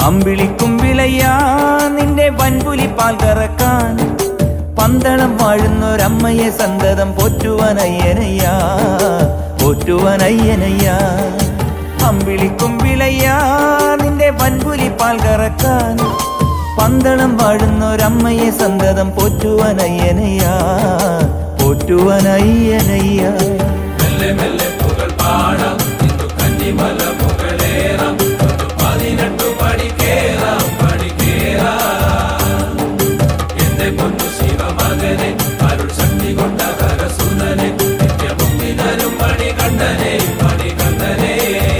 അമ്പിളിക്കും വിളയാ നിന്റെ വൻപുലി പാൽ കറക്കാൻ പന്തളം വാഴുന്നൊരമ്മയെ സന്തതം പോറ്റുവനയ്യനയ്യാ പോറ്റുവനയ്യനയ്യാ അമ്പിളിക്കും വിളയാ നിന്റെ വൻപുലി പാൽ കറക്കാൻ പന്തളം വാഴുന്നൊരമ്മയെ സന്തതം പോറ്റുവനയ്യനയ്യാ പോറ്റുവനയ്യനയ്യാ മെല്ലെ മെല്ലെ പുകൾ പാടാം ഇന്നു കന്നിമല മുകളേറാം ഒരു പതിനെട്ടു പടി കേറാം പടി കേറാം എന്റെ പൊന്നു ശിവമകനെ അരുൾ ശക്തി കൊണ്ട കരസുനനെ നിത്യമുമ്പിനരും മണി കണ്ടനെ മണി കണ്ടനെ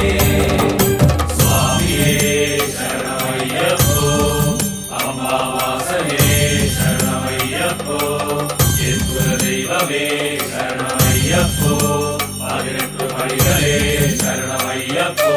സ്വാമിയേ ശരണമയ്യപ്പോ അമ്മാവാസനേ ശരണമയ്യപ്പോ എൻ കുലദൈവമേ ശരണമയ്യപ്പോ പതിനെട്ടു പടികളേ ശരണമയ്യപ്പോ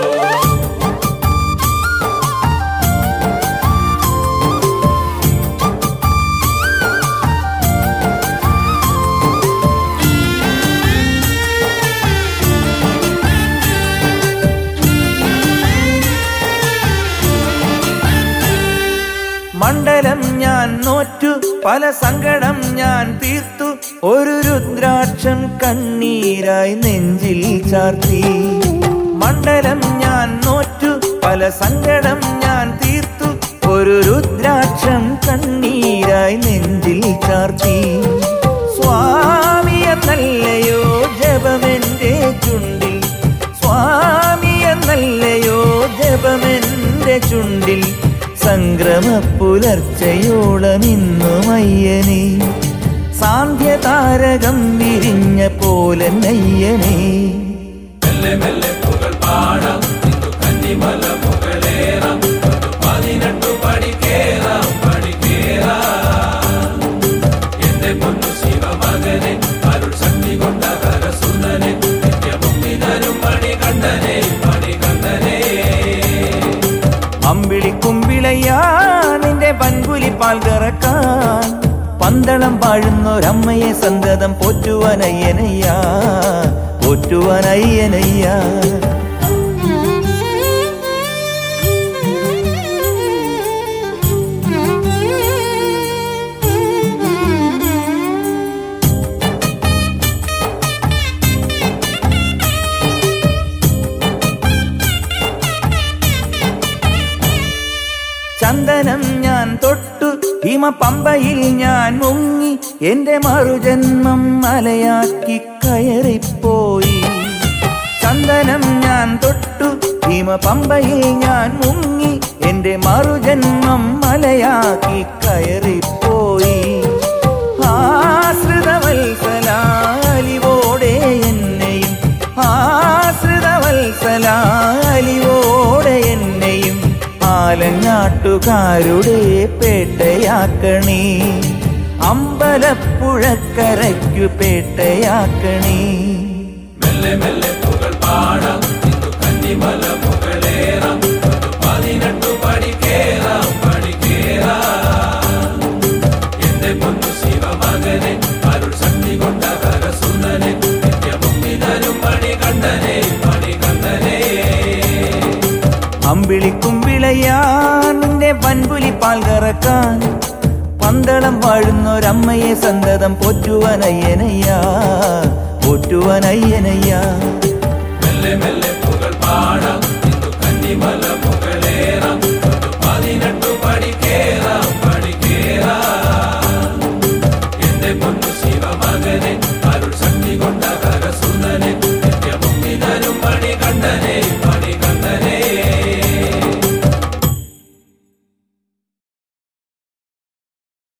മണ്ഡലം ഞാൻ നോറ്റു പല സങ്കടം ഞാൻ തീർത്തു ഒരു രുദ്രാക്ഷം കണ്ണീരായി നെഞ്ചിൽ ചാർത്തി മണ്ഡലം ഞാൻ നോറ്റു പല സങ്കടം ഞാൻ തീർത്തു ഒരു രുദ്രാക്ഷം കണ്ണീരായി നെഞ്ചിൽ ചാർത്തി സ്വാമി എന്നല്ലയോ ജപമെന്റെ ചുണ്ടിൽ സ്വാമി എന്നല്ലയോ ജപമെന്റെ ചുണ്ടിൽ സംക്രമ പുലർച്ചയോളമിന്നും അയ്യനെ സാന്ധ്യതാരകം വിരിഞ്ഞ പോലെ നയ്യനെ മെല്ലെ മെല്ലെ പുകൾ പാടാം ഇന്നു കന്നിമല മുകളേറാം ഒരു പതിനെട്ടു പടി കേറാം പടി കേറാം എന്റെ പൊന്നു ശിവമകനെ അരുൾ ശക്തി കൊണ്ട കരസുനനെ നിത്യമുമ്പിനരും മണി കണ്ടനെ മണി കണ്ടനെ അമ്പിളിക്കും വിളയാ നിന്റെ പൻകുലി പാൽ കറക്കാൻ പന്തളം വാഴുന്നൊരമ്മയെ സന്തതം പോറ്റുവനയ്യനയ്യാ പോറ്റുവനയ്യനയ്യാ ചന്ദനം ഞാൻ തൊട്ടു ഹിമ പമ്പയിൽ ഞാൻ മുങ്ങി എന്റെ മറുജന്മം മലയാക്കി കയറിപ്പോയി ചന്ദനം ഞാൻ തൊട്ടു ഹിമ പമ്പയിൽ ഞാൻ മുങ്ങി എന്റെ മറുജന്മം മലയാക്കി കയറിപ്പോയി ആശ്രിതവത്സലാലിവോടെ എന്നെയും ആശ്രിതവത്സലാലിവോടെ എന്നെയും ആലങ്ങാട്ടുകാരുടെ പേട്ടയാക്കണേ അമ്പലപ്പുഴക്കരയ്ക്കു പേട്ടയാക്കണേ മെല്ലെ മെല്ലെ പുകൾ പാടാം ഇന്നു കന്നിമല മുകളേറാം ഒരു പതിനെട്ടു പടി കേറാം പടി കേറാം എന്റെ പൊന്നു ശിവമകനെ അരുൾ ശക്തി കൊണ്ട കരസുനനെ നിത്യമുമ്പിനരും മണി കണ്ടനെ മണി കണ്ടനെ അമ്പിളിക്കും വിളയാ നിന്റെ വൻപുലി പാൽ കറക്കാൻ പന്തളം വാഴുന്നൊരമ്മയെ സന്തതം പോറ്റുവനയ്യനയ്യാ പോറ്റുവനയ്യനയ്യാ മെല്ലെ മെല്ലെ പുകൾ പാടാം ഇന്നു കന്നിമല